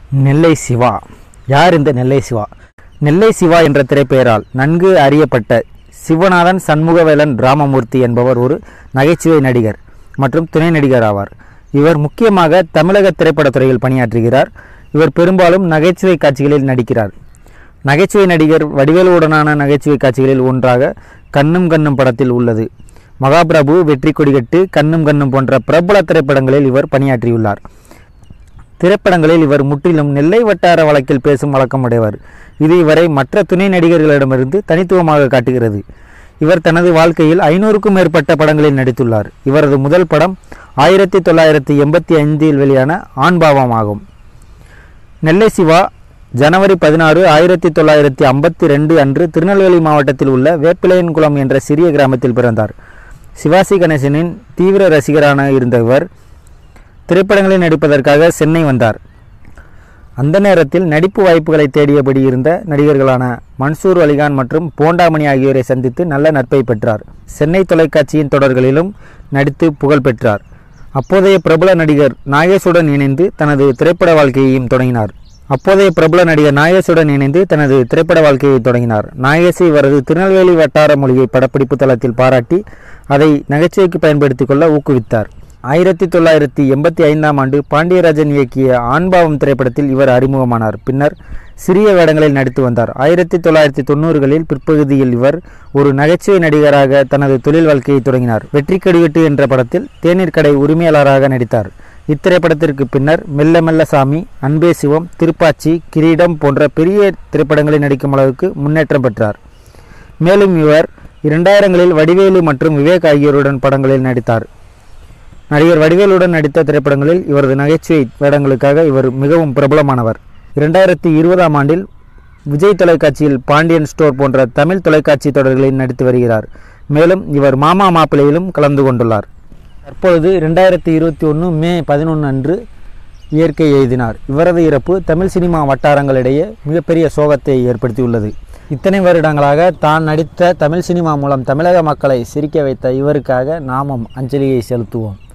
நெல்லை சிவா யார் இந்த நெல்லை சிவா நெல்லை சிவா என்ற திரைப்பெயரால் நன்கு அறியப்பட்ட சிவநாதன் சண்முகவேலன் ராமமூர்த்தி என்பவர் ஒரு நகைச்சுவை நடிகர் மற்றும் துணை நடிகர் ஆவார் இவர் முக்கியமாக தமிழக திரைப்படத் துறையில் பணியாற்றுகிறார் இவர் பெரும்பாலும் நகைச்சுவை காட்சிகளில் நடிக்கிறார் நகைச்சுவை நடிகர் வடிவேலுவுடனான நகைச்சுவை காட்சிகளில் ஒன்றாக கண்ணும் கண்ணும் படத்தில் உள்ளது மகாபிரபு வெற்றி கொடிகட்டு கண்ணும் கண்ணும் போன்ற பிரபல திரைப்படங்களில் இவர் பணியாற்றியுள்ளார் திரைப்படங்களில் இவர் முற்றிலும் நெல்லை வட்டார வழக்கில் பேசும் வழக்கமுடையவர் இது இவரை மற்ற துணை நடிகர்களிடமிருந்து தனித்துவமாக காட்டுகிறது இவர் தனது வாழ்க்கையில் ஐநூறுக்கும் மேற்பட்ட படங்களில் நடித்துள்ளார் இவரது முதல் படம் ஆயிரத்தி தொள்ளாயிரத்தி எண்பத்தி ஐந்தில் வெளியான ஆண்பாவம் ஆகும் நெல்லை சிவா ஜனவரி பதினாறு ஆயிரத்தி தொள்ளாயிரத்தி ஐம்பத்தி ரெண்டு அன்று திருநெல்வேலி மாவட்டத்தில் உள்ள வேப்பிலையன்குளம் என்ற சிறிய கிராமத்தில் பிறந்தார் சிவாசி கணேசனின் தீவிர ரசிகரான இருந்த இவர் திரைப்படங்களில் நடிப்பதற்காக சென்னை வந்தார் அந்த நேரத்தில் நடிப்பு வாய்ப்புகளை தேடியபடி இருந்த நடிகர்களான மன்சூர் அலிகான் மற்றும் போண்டாமணி ஆகியோரை சந்தித்து நல்ல நட்பை பெற்றார் சென்னை தொலைக்காட்சியின் தொடர்களிலும் நடித்து புகழ் பெற்றார் அப்போதைய பிரபல நடிகர் நாகேஷுடன் இணைந்து தனது திரைப்பட வாழ்க்கையையும் தொடங்கினார் அப்போதைய பிரபல நடிகர் நாகேஷுடன் இணைந்து தனது திரைப்பட வாழ்க்கையை தொடங்கினார் நாகேஷ் இவரது திருநெல்வேலி வட்டார மொழியை படப்பிடிப்பு தளத்தில் பாராட்டி அதை நகைச்சுவைக்கு பயன்படுத்திக் கொள்ள ஊக்குவித்தார் ஆயிரத்தி தொள்ளாயிரத்தி எண்பத்தி ஐந்தாம் ஆண்டு பாண்டியராஜன் இயக்கிய ஆண்பாவம் திரைப்படத்தில் இவர் அறிமுகமானார் பின்னர் சிறிய வேடங்களில் நடித்து வந்தார் ஆயிரத்தி தொள்ளாயிரத்தி தொண்ணூறுகளில் பிற்பகுதியில் இவர் ஒரு நகைச்சுவை நடிகராக தனது தொழில் வாழ்க்கையை தொடங்கினார் வெற்றி கடிகட்டு என்ற படத்தில் தேநீர் கடை உரிமையாளராக நடித்தார் இத்திரைப்படத்திற்கு பின்னர் மெல்ல மெல்ல சாமி அன்பே சிவம் திருப்பாச்சி கிரீடம் போன்ற பெரிய திரைப்படங்களில் நடிக்கும் அளவுக்கு முன்னேற்றம் பெற்றார் மேலும் இவர் இரண்டாயிரங்களில் வடிவேலு மற்றும் விவேக் ஆகியோருடன் படங்களில் நடித்தார் நடிகர் வடிவேலுடன் நடித்த திரைப்படங்களில் இவரது நகைச்சுவை வேடங்களுக்காக இவர் மிகவும் பிரபலமானவர் இரண்டாயிரத்தி இருபதாம் ஆண்டில் விஜய் தொலைக்காட்சியில் பாண்டியன் ஸ்டோர் போன்ற தமிழ் தொலைக்காட்சி தொடர்களில் நடித்து வருகிறார் மேலும் இவர் மாமா மாப்பிள்ளையிலும் கலந்து கொண்டுள்ளார் தற்பொழுது இரண்டாயிரத்தி இருபத்தி ஒன்று மே பதினொன்று அன்று இயற்கை எழுதினார் இவரது இறப்பு தமிழ் சினிமா வட்டாரங்களிடையே மிகப்பெரிய சோகத்தை ஏற்படுத்தியுள்ளது இத்தனை வருடங்களாக தான் நடித்த தமிழ் சினிமா மூலம் தமிழக மக்களை சிரிக்க வைத்த இவருக்காக நாமும் அஞ்சலியை செலுத்துவோம்